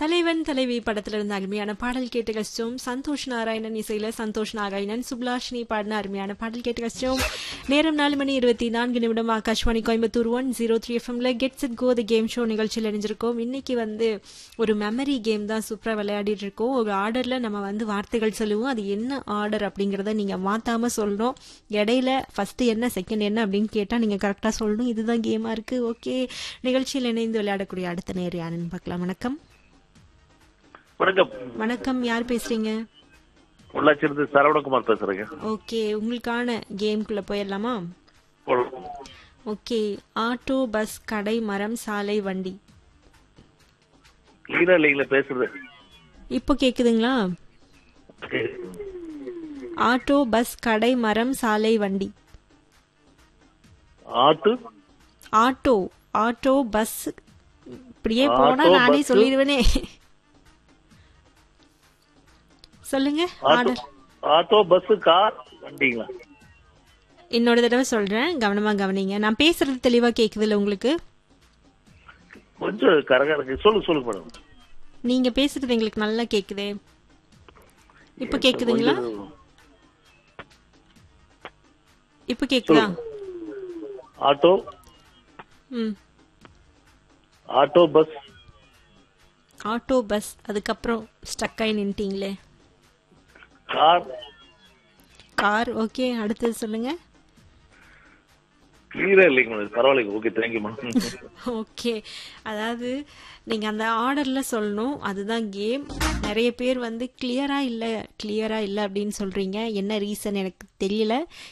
தலைவன் தலைவி படத்துல இருந்த அருமையான பாடல் கேட்டு கஷ்டம் சந்தோஷ் நாராயணன் இசையில சந்தோஷ் நாராயணன் சுப்லாஷினி பாடின அருமையான பாடல் கேட்டு கஷ்டம் நேரம் நாலு மணி இருபத்தி நான்கு நிமிடம் Akashvani Coimbatore one zero three எஃப்எம்ல gets it go the game show நிகழ்ச்சியில் இணைஞ்சிருக்கோம் இன்னைக்கு வந்து ஒரு மெமரி கேம் தான் சூப்பரா விளையாடிட்டு இருக்கோம் ஒரு ஆர்டர்ல நம்ம வந்து வார்த்தைகள் சொல்லுவோம் அது என்ன ஆர்டர் அப்படிங்கறத நீங்க மாத்தாம சொல்லணும் இடையில ஃபர்ஸ்ட் என்ன செகண்ட் என்ன அப்படின்னு கேட்டா நீங்க கரெக்டா சொல்லணும் இதுதான் கேமா இருக்கு ஓகே நிகழ்ச்சியில் இணைந்து விளையாடக்கூடிய அடுத்த நேர் யாருன்னு பார்க்கலாம் வணக்கம் வணக்கம் வணக்கம் யார் பேசுறீங்க பொள்ளாச்சியிலிருந்து சரவணகுமார் பேசுறேங்க ஓகே உங்களுக்கான கேம்குள்ள போயிடலாமா போலாம். ஓகே ஆட்டோ பஸ் கடை மரம் சாலை வண்டி கிளீனா இல்லைங்களா பேசுறது இப்போ கேக்குதுங்களா ஆட்டோ பஸ் கடை மரம் சாலை வண்டி ஆட்டு ஆட்டோ ஆட்டோ பஸ் இப்படியே போனா ஆட்டோ, நானே பஸ்ஸு. சொல்லிடுவேனே சொல்லுங்க auto order auto bus car வண்டிங்களா இன்னொரு தடவை சொல்றேன் கவனமா கவனிங்க நான் பேசுறது தெளிவா கேக்குதுல்ல உங்களுக்கு கொஞ்சம் கரகா இருக்கு சொல்லுங்க சொல்லுங்க மேடம் நீங்க பேசுறது எங்களுக்கு நல்லா கேக்குதே இப்ப கேக்குதுங்களா கொஞ்சம் இப்ப கேக்குதா ஆட்டோ ம் ஆட்டோ பஸ் ஆட்டோ பஸ் அதுக்கப்புறம் ஸ்டக் ஆகி நின்ட்டீங்களே கார் கார் ஓகே அடுத்தது சொல்லுங்க கிளியரா இல்லைங்க மேடம் பரவாயில்லைங்க ஓகே தேங்க்யூ மேடம் ஓகே அதாவது நீங்க அந்த ஆர்டர்ல சொல்லணும் அதுதான் கேம் நிறைய பேர் வந்து கிளியரா இல்ல கிளியரா இல்ல அப்படின்னு சொல்றீங்க என்ன ரீசன் எனக்கு தெரியல